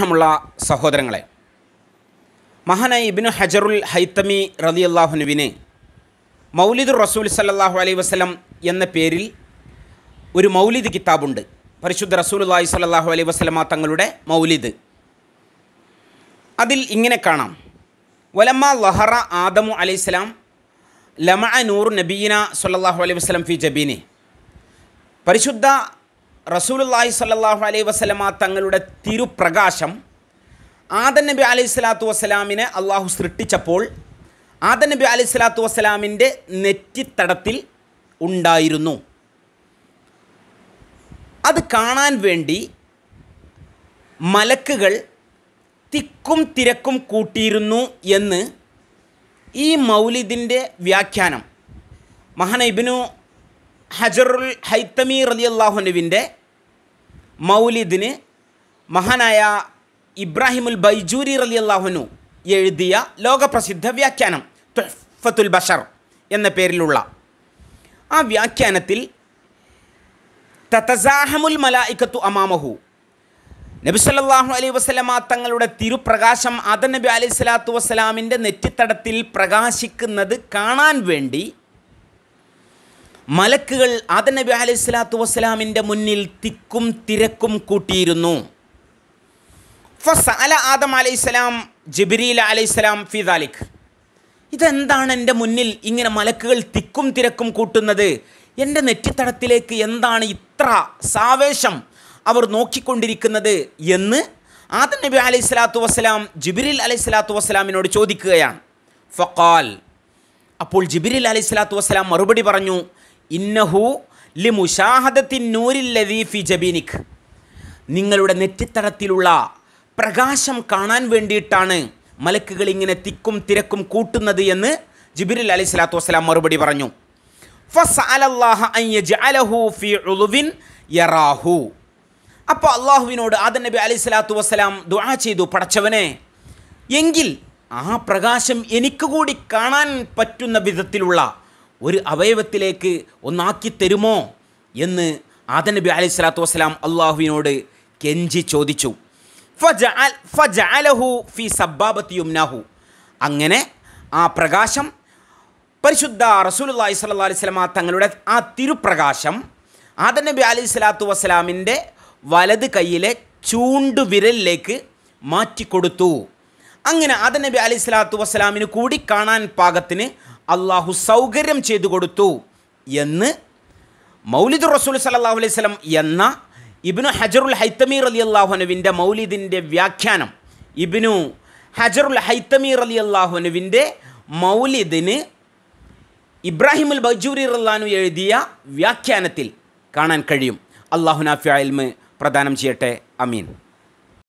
സ്നേഹമുള്ള സഹോദരങ്ങളെ മഹാനായ ഇബിനു ഹജറുൽ ഹൈത്തമി റലി അള്ളാഹുനുവിന് മൗലിദുർ റസൂൽ സല്ലാഹു അലൈഹി വസ്ലം എന്ന പേരിൽ ഒരു മൗലിദ് കിതാബുണ്ട് പരിശുദ്ധ റസൂലുല്ലാഹി സ്വല്ലല്ലാഹു അലൈഹി വസ്ലമ തങ്ങളുടെ മൗലിദ് അതിൽ ഇങ്ങനെ കാണാം വലമ്മ ലഹറ ആദമു അലൈഹിസ്സലാം ലമ നൂർ നബീന സല്ലല്ലാഹു അലൈഹി വസ്ലം ഫി ജബീനെ പരിശുദ്ധ റസൂലുല്ലാഹി സ്വല്ലല്ലാഹു അലൈഹി വസ്ലമ തങ്ങളുടെ തിരുപ്രകാശം ആദൻ നബി അലൈഹി സ്വലാത്തു വസ്സലാമിനെ അള്ളാഹു സൃഷ്ടിച്ചപ്പോൾ ആദൻ നബി അലൈഹി സ്വലാത്തു വസ്സലാമിൻ്റെ നെറ്റിത്തടത്തിൽ ഉണ്ടായിരുന്നു അത് കാണാൻ വേണ്ടി മലക്കുകൾ തിക്കും തിരക്കും കൂട്ടിയിരുന്നു എന്ന് ഈ മൗലിദിൻ്റെ വ്യാഖ്യാനം മഹാന ഇബിനു ഹജറുൽ ഹൈത്തമി റലി അള്ളാഹുനുവിൻ്റെ മൗലിദിന് മഹാനായ ഇബ്രാഹിമുൽ ബൈജൂരി റലി അള്ളാഹുനു എഴുതിയ ലോകപ്രസിദ്ധ വ്യാഖ്യാനം തുഹ്ഫത്തുൽ ബഷർ എന്ന പേരിലുള്ള ആ വ്യാഖ്യാനത്തിൽ തതസാഹമുൽ മലായിക്കത്തു അമാമഹു നബി സല്ലല്ലാഹു അലൈഹി വസല്ലമ തങ്ങളുടെ തിരുപ്രകാശം ആദൻ നബി അലൈഹി സ്വലാത്തു വസ്സലാമിൻ്റെ നെറ്റിത്തടത്തിൽ പ്രകാശിക്കുന്നത് കാണാൻ വേണ്ടി മലക്കുകൾ ആദൻ നബി അലൈഹി സ്വലാത്തു വസ്സലാമിൻ്റെ മുന്നിൽ തിക്കും തിരക്കും കൂട്ടിയിരുന്നു ഫസഅല ആദം അലൈഹിസ്സലാം ജിബ്രീൽ അലൈഹിസ്സലാം ഫി ദാലിക് ഇതെന്താണ് എൻ്റെ മുന്നിൽ ഇങ്ങനെ മലക്കുകൾ തിക്കും തിരക്കും കൂട്ടുന്നത് എൻ്റെ നെറ്റിത്തടത്തിലേക്ക് എന്താണ് ഇത്ര സാവേശം അവർ നോക്കിക്കൊണ്ടിരിക്കുന്നത് എന്ന് ആദം നബി അലൈഹി സ്വലാത്തു വസ്സലാം ജിബിരിൽ അലൈഹി സ്വലാത്തു വസ്സലാമിനോട് ചോദിക്കുകയാണ് ഫക്കാൽ അപ്പോൾ ജിബിരിൽ അലൈഹി സ്വലാത്തു വസ്സലാം മറുപടി പറഞ്ഞു ഇന്നഹു ലി മുഷാഹദത്തിൻ നൂരിൽ ലദീഫി ജബീനിക് നിങ്ങളുടെ നെറ്റിത്തടത്തിലുള്ള പ്രകാശം കാണാൻ വേണ്ടിയിട്ടാണ് മലക്കുകൾ ഇങ്ങനെ തിക്കും തിരക്കും കൂട്ടുന്നത് എന്ന് ജിബിരിൽ അലൈഹി സ്വലാത്തു വസ്സലാം മറുപടി പറഞ്ഞു ഫസ്അലല്ലാഹ അൻ യജ്അലഹു ഫീ ഉളുവിൻ യറാഹു അപ്പോൾ അള്ളാഹുവിനോട് ആദൻ നബി അലൈഹി സ്വലാത്തു വസ്സലാം ദുആ ചെയ്തു പടച്ചവനെ എങ്കിൽ ആ പ്രകാശം എനിക്ക് കൂടി കാണാൻ പറ്റുന്ന വിധത്തിലുള്ള ഒരു അവയവത്തിലേക്ക് ഒന്നാക്കി തരുമോ എന്ന് ആദൻ നബി അലൈഹി സ്വലാത്തു വസ്സലാം അള്ളാഹുവിനോട് കെഞ്ചി ചോദിച്ചു ഫജഅൽ ഫജഅലഹു ഫി സബ്ബാബത്തി യുംനാഹു അങ്ങനെ ആ പ്രകാശം പരിശുദ്ധ റസൂലുള്ളാഹി സ്വല്ലല്ലാഹി അലൈഹി വസല്ലമ തങ്ങളുടെ ആ തിരുപ്രകാശം ആദൻ നബി അലൈഹി സ്വലാത്തു വസ്സലാമിൻ്റെ വലത് കൈയിലെ ചൂണ്ടുവിരലിലേക്ക് മാറ്റിക്കൊടുത്തു അങ്ങനെ ആദൻ നബി അലൈഹി സ്വലാത്തു വസ്സലാമിന് കൂടി കാണാൻ പാകത്തിന് അള്ളാഹു സൗകര്യം ചെയ്തു കൊടുത്തു എന്ന് മൗലിദ് റസൂൽ സല്ലല്ലാഹു അലൈഹി വസല്ലം എന്ന ഇബ്നു ഹജറുൽ ഹൈത്തമി റലി അള്ളാഹുനുവിൻ്റെ മൗലിദിൻ്റെ വ്യാഖ്യാനം ഇബ്നു ഹജറുൽ ഹൈത്തമി റലി അള്ളാഹുനുവിൻ്റെ മൗലിദിന് ഇബ്രാഹിമുൽ ബജൂരി റല്ലാനു എഴുതിയ വ്യാഖ്യാനത്തിൽ കാണാൻ കഴിയും അള്ളാഹു നാഫിയ ഇൽമ് പ്രദാനം ചെയ്യട്ടെ അമീൻ